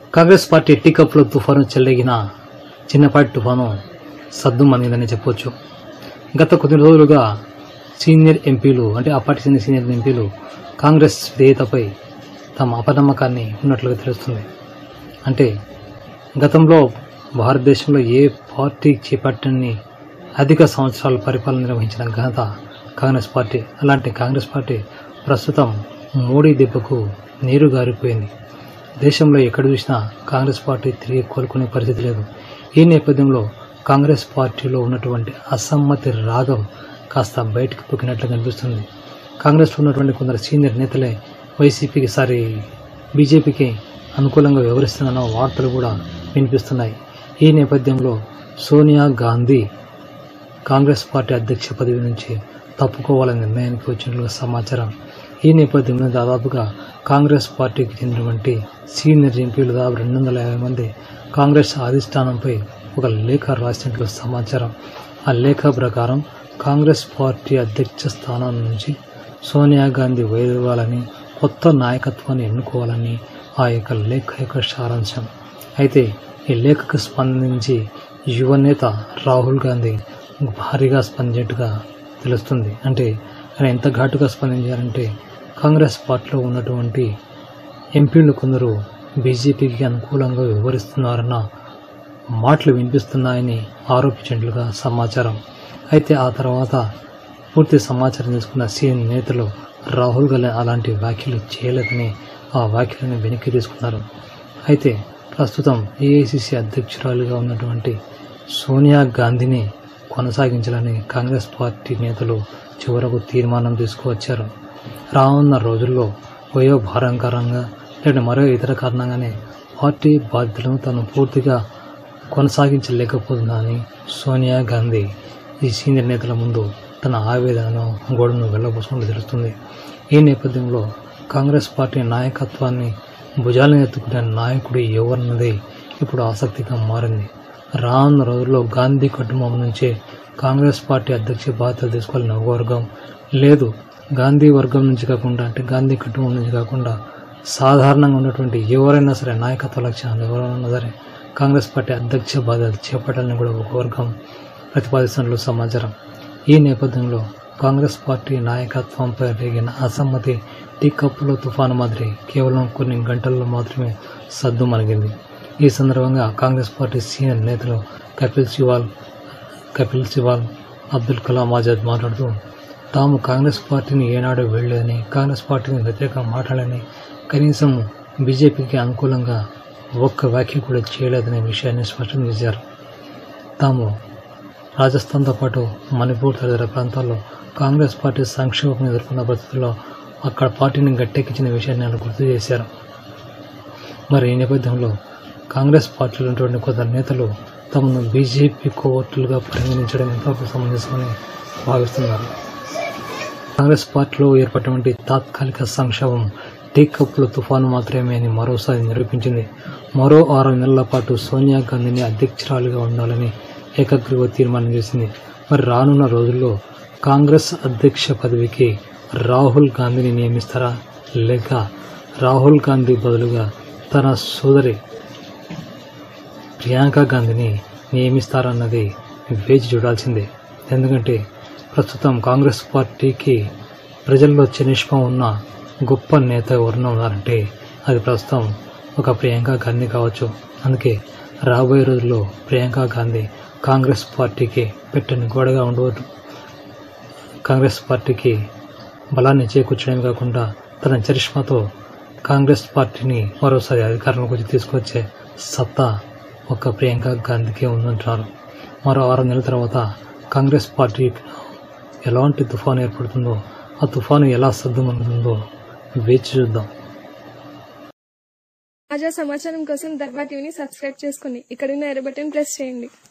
Congress party టీకప్లో తుఫాను చెలరేగిన చిన్నపాటి తుఫాను సద్దు మనిందని చెప్పొచ్చు గత కొద్ది రోజులుగా సీనియర్ ఎంపీలు అంటే ఆ పార్టీ చెందిన సీనియర్ ఎంపీలు కాంగ్రెస్ విధేయతపై తమ అపనమ్మకాన్ని ఉన్నట్లుగా తెలుస్తుంది అంటే గతంలో భారతదేశంలో ఏ పార్టీ చేపట్టని అధిక సంవత్సరాల పరిపాలన నిర్వహించిన ఘనత కాంగ్రెస్ పార్టీ అలాంటి కాంగ్రెస్ పార్టీ ప్రస్తుతం మోడీ దెబ్బకు నీరు గారిపోయింది దేశంలో ఎక్కడ చూసినా కాంగ్రెస్ పార్టీ తిరిగి కోలుకునే పరిస్థితి లేదు ఈ నేపథ్యంలో కాంగ్రెస్ పార్టీలో ఉన్నటువంటి అసమ్మతి రాగం కాస్త బయటకు పొక్కినట్లు కనిపిస్తుంది కాంగ్రెస్లో ఉన్నటువంటి కొందరు సీనియర్ నేతలే వైసీపీకి సారి బీజేపీకి అనుకూలంగా వ్యవహరిస్తున్న వార్తలు కూడా వినిపిస్తున్నాయి ఈ నేపథ్యంలో సోనియా గాంధీ కాంగ్రెస్ పార్టీ అధ్యక్ష పదవి నుంచి తప్పుకోవాలనే నిర్ణయానికి వచ్చినట్లుగా సమాచారం ఈ నేపథ్యంలో దాదాపుగా కాంగ్రెస్ పార్టీకి చెందినటువంటి సీనియర్ ఎంపీలు దాదాపు రెండు వందల యాభై మంది కాంగ్రెస్ అధిష్టానంపై ఒక లేఖ రాసినట్లు సమాచారం ఆ లేఖ ప్రకారం కాంగ్రెస్ పార్టీ అధ్యక్ష స్థానం నుంచి సోనియా గాంధీ వైదొలగాలని కొత్త నాయకత్వాన్ని ఎన్నుకోవాలని ఆ యొక్క లేఖ యొక్క సారాంశం అయితే ఈ లేఖకు స్పందించి యువనేత రాహుల్ గాంధీ భారీగా స్పందించినట్టుగా తెలుస్తుంది అంటే ఆయన ఎంత ఘాటుగా స్పందించారంటే కాంగ్రెస్ పార్టీలో ఉన్నటువంటి ఎంపీలు కొందరు బీజేపీకి అనుకూలంగా వ్యవహరిస్తున్నారన్న మాటలు వినిపిస్తున్నాయని ఆరోపించినట్లుగా సమాచారం అయితే ఆ తర్వాత పూర్తి సమాచారం తీసుకున్న సీఎం నేతలు రాహుల్ గాంధీ అలాంటి వ్యాఖ్యలు చేయలేదని ఆ వ్యాఖ్యలను వెనక్కి తీసుకున్నారు అయితే ప్రస్తుతం ఏఐసిసి అధ్యక్షురాలుగా ఉన్నటువంటి సోనియా గాంధీని కొనసాగించాలని కాంగ్రెస్ పార్టీ నేతలు చివరకు తీర్మానం తీసుకువచ్చారు రానున్న రోజుల్లో వయో భారంకరంగా లేదా మరో ఇతర కారణంగానే పార్టీ బాధ్యతలను తను పూర్తిగా కొనసాగించలేకపోతుందని సోనియా గాంధీ ఈ సీనియర్ నేతల ముందు తన ఆవేదనను గోడను వెళ్ళబోసుకుంటూ తెలుస్తుంది ఈ నేపథ్యంలో కాంగ్రెస్ పార్టీ నాయకత్వాన్ని భుజాలను ఎత్తుకునే నాయకుడు ఎవరన్నది ఇప్పుడు ఆసక్తిగా మారింది రానున్న రోజుల్లో గాంధీ కుటుంబం నుంచే కాంగ్రెస్ పార్టీ అధ్యక్ష బాధ్యతలు తీసుకోవాలని ఒక వర్గం లేదు గాంధీ వర్గం నుంచి కాకుండా అంటే గాంధీ కుటుంబం నుంచి కాకుండా సాధారణంగా ఉన్నటువంటి ఎవరైనా సరే నాయకత్వ లక్ష్యాలు ఎవరైనా సరే కాంగ్రెస్ పార్టీ అధ్యక్ష బాధ్యతలు చేపట్టాలని కూడా ఒక వర్గం ప్రతిపాదిస్తున్నట్లు సమాచారం ఈ నేపథ్యంలో కాంగ్రెస్ పార్టీ నాయకత్వంపై రేగిన అసమ్మతి టీ కప్పులో తుఫాను మాదిరి కేవలం కొన్ని గంటల్లో మాత్రమే సద్దు మణిగింది ఈ సందర్భంగా కాంగ్రెస్ పార్టీ సీనియర్ నేతలు కపిల్ సివాల్ కపిల్ సివాల్ అబ్దుల్ కలాం ఆజాద్ మాట్లాడుతూ తాము కాంగ్రెస్ పార్టీని ఏనాడు వెళ్ళలేదని కాంగ్రెస్ పార్టీని వ్యతిరేకంగా మాట్లాడని కనీసం బీజేపీకి అనుకూలంగా ఒక్క వ్యాఖ్య కూడా చేయలేదనే విషయాన్ని స్పష్టం చేశారు తాము రాజస్థాన్తో పాటు మణిపూర్ తదితర ప్రాంతాల్లో కాంగ్రెస్ పార్టీ సంక్షోభం ఎదుర్కొన్న పరిస్థితుల్లో అక్కడ పార్టీని గట్టెక్కించిన విషయాన్ని ఆయన గుర్తు చేశారు మరి ఈ నేపథ్యంలో కాంగ్రెస్ పార్టీలో ఉన్నటువంటి కొందరు నేతలు తమను బీజేపీ కోవర్టులుగా పరిగణించడం ఎంతవరకు సమంజసమని భావిస్తున్నారు కాంగ్రెస్ పార్టీలో ఏర్పడినటువంటి తాత్కాలిక సంక్షోభం టీ కప్పుల తుఫాను మాత్రమే అని మరోసారి నిరూపించింది మరో ఆరు నెలల పాటు సోనియా గాంధీని అధ్యక్షురాలుగా ఉండాలని ఏకగ్రీవ తీర్మానం చేసింది మరి రానున్న రోజుల్లో కాంగ్రెస్ అధ్యక్ష పదవికి రాహుల్ గాంధీని నియమిస్తారా లేక రాహుల్ గాంధీ బదులుగా తన సోదరి ప్రియాంక గాంధీని నియమిస్తారన్నది వేచి చూడాల్సిందే ఎందుకంటే ప్రస్తుతం కాంగ్రెస్ పార్టీకి ప్రజల్లో చినిష్మం ఉన్న గొప్ప నేత ఎవరైనా ఉన్నారంటే అది ప్రస్తుతం ఒక ప్రియాంక గాంధీ కావచ్చు అందుకే రాబోయే రోజుల్లో ప్రియాంక గాంధీ కాంగ్రెస్ పార్టీకి పెట్టని గోడగా ఉండవచ్చు కాంగ్రెస్ పార్టీకి బలాన్ని చేకూర్చడమే కాకుండా తన చరిష్మాతో కాంగ్రెస్ పార్టీని మరోసారి అధికారంలోకి వచ్చి తీసుకొచ్చే సత్తా ఒక్క ప్రియాంక గాంధీకే ఉందంటున్నారు మరో ఆరు నెలల తర్వాత కాంగ్రెస్ పార్టీ ఎలాంటి తుఫాను ఏర్పడుతుందో ఆ తుఫాను ఎలా సర్దుమనుతుందో వేచి చూద్దాం తాజా సమాచారం కోసం దర్బా టీవీని సబ్స్క్రైబ్ చేసుకోండి ఇక్కడున్న ఎర్ర బటన్ ప్రెస్ చేయండి